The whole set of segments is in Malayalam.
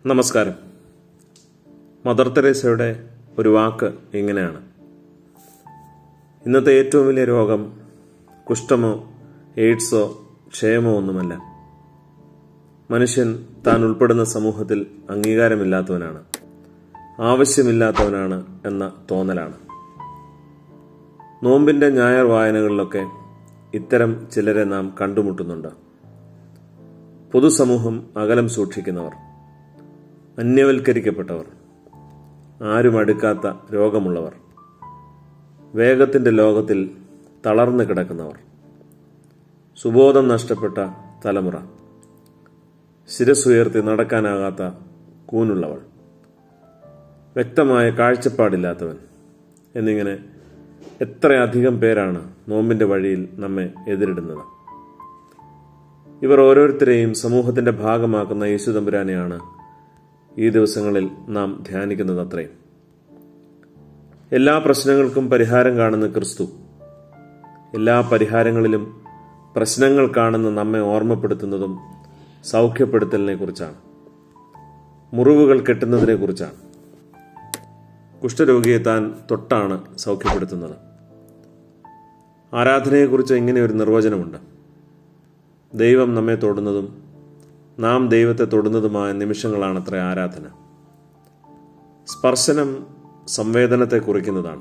നമസ്കാരം മദർ തെരേസയുടെ ഒരു വാക്ക് ഇങ്ങനെയാണ് ഇന്നത്തെ ഏറ്റവും വലിയ രോഗം കുഷ്ഠമോ എയ്ഡ്സോ ക്ഷയമോ ഒന്നുമല്ല മനുഷ്യൻ താൻ ഉൾപ്പെടുന്ന സമൂഹത്തിൽ അംഗീകാരമില്ലാത്തവനാണ് ആവശ്യമില്ലാത്തവനാണ് എന്ന തോന്നലാണ് നോമ്പിന്റെ ഞായർ വായനകളിലൊക്കെ ഇത്തരം ചിലരെ നാം കണ്ടുമുട്ടുന്നുണ്ട് പൊതുസമൂഹം അകലം സൂക്ഷിക്കുന്നവർ അന്യവൽക്കരിക്കപ്പെട്ടവർ ആരും അടുക്കാത്ത രോഗമുള്ളവർ വേഗത്തിന്റെ ലോകത്തിൽ തളർന്നു കിടക്കുന്നവർ സുബോധം നഷ്ടപ്പെട്ട തലമുറ ശിരസുയർത്തി നടക്കാനാകാത്ത കൂനുള്ളവൾ വ്യക്തമായ കാഴ്ചപ്പാടില്ലാത്തവൻ എന്നിങ്ങനെ എത്രയധികം പേരാണ് നോമ്പിന്റെ വഴിയിൽ നമ്മെ എതിരിടുന്നത് ഇവർ ഓരോരുത്തരെയും സമൂഹത്തിന്റെ ഭാഗമാക്കുന്ന യേശുതമ്പുരാനെയാണ് ഈ ദിവസങ്ങളിൽ നാം ധ്യാനിക്കുന്നത് അത്രയും എല്ലാ പ്രശ്നങ്ങൾക്കും പരിഹാരം കാണുന്ന ക്രിസ്തു എല്ലാ പരിഹാരങ്ങളിലും പ്രശ്നങ്ങൾ കാണുന്ന നമ്മെ ഓർമ്മപ്പെടുത്തുന്നതും സൗഖ്യപ്പെടുത്തലിനെ കുറിച്ചാണ് മുറിവുകൾ കെട്ടുന്നതിനെ കുറിച്ചാണ് കുഷ്ഠരോഗിയെ താൻ തൊട്ടാണ് സൗഖ്യപ്പെടുത്തുന്നത് ആരാധനയെക്കുറിച്ച് ഇങ്ങനെ ഒരു നിർവചനമുണ്ട് ദൈവം നമ്മെ തൊടുന്നതും നാം ദൈവത്തെ തൊടുന്നതുമായ നിമിഷങ്ങളാണത്ര ആരാധന സ്പർശനം സംവേദനത്തെ കുറിക്കുന്നതാണ്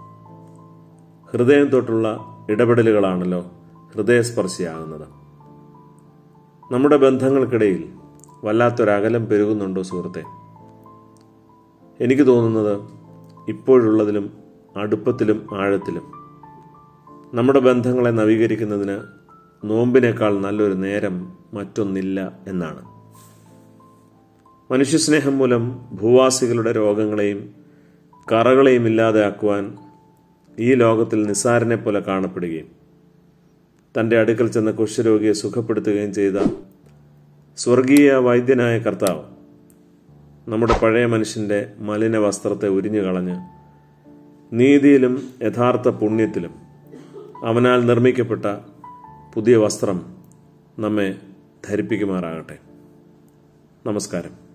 ഹൃദയം തൊട്ടുള്ള ഇടപെടലുകളാണല്ലോ ഹൃദയസ്പർശിയാകുന്നത് നമ്മുടെ ബന്ധങ്ങൾക്കിടയിൽ വല്ലാത്തൊരകലം പെരുകുന്നുണ്ടോ സുഹൃത്തെ എനിക്ക് തോന്നുന്നത് ഇപ്പോഴുള്ളതിലും അടുപ്പത്തിലും ആഴത്തിലും നമ്മുടെ ബന്ധങ്ങളെ നവീകരിക്കുന്നതിന് നോമ്പിനേക്കാൾ നല്ലൊരു നേരം മറ്റൊന്നില്ല എന്നാണ് മനുഷ്യസ്നേഹം മൂലം ഭൂവാസികളുടെ രോഗങ്ങളെയും കറകളെയും ഇല്ലാതെയാക്കുവാൻ ഈ ലോകത്തിൽ നിസാരനെ പോലെ കാണപ്പെടുകയും തൻ്റെ അടുക്കൽ ചെന്ന കുഷ്ഠരോഗിയെ സുഖപ്പെടുത്തുകയും ചെയ്ത സ്വർഗീയ വൈദ്യനായ കർത്താവ് നമ്മുടെ പഴയ മനുഷ്യന്റെ മലിന വസ്ത്രത്തെ ഉരിഞ്ഞു കളഞ്ഞ് നീതിയിലും യഥാർത്ഥ പുണ്യത്തിലും അവനാൽ നിർമ്മിക്കപ്പെട്ട പുതിയ വസ്ത്രം നമ്മെ ധരിപ്പിക്കുമാറാകട്ടെ നമസ്കാരം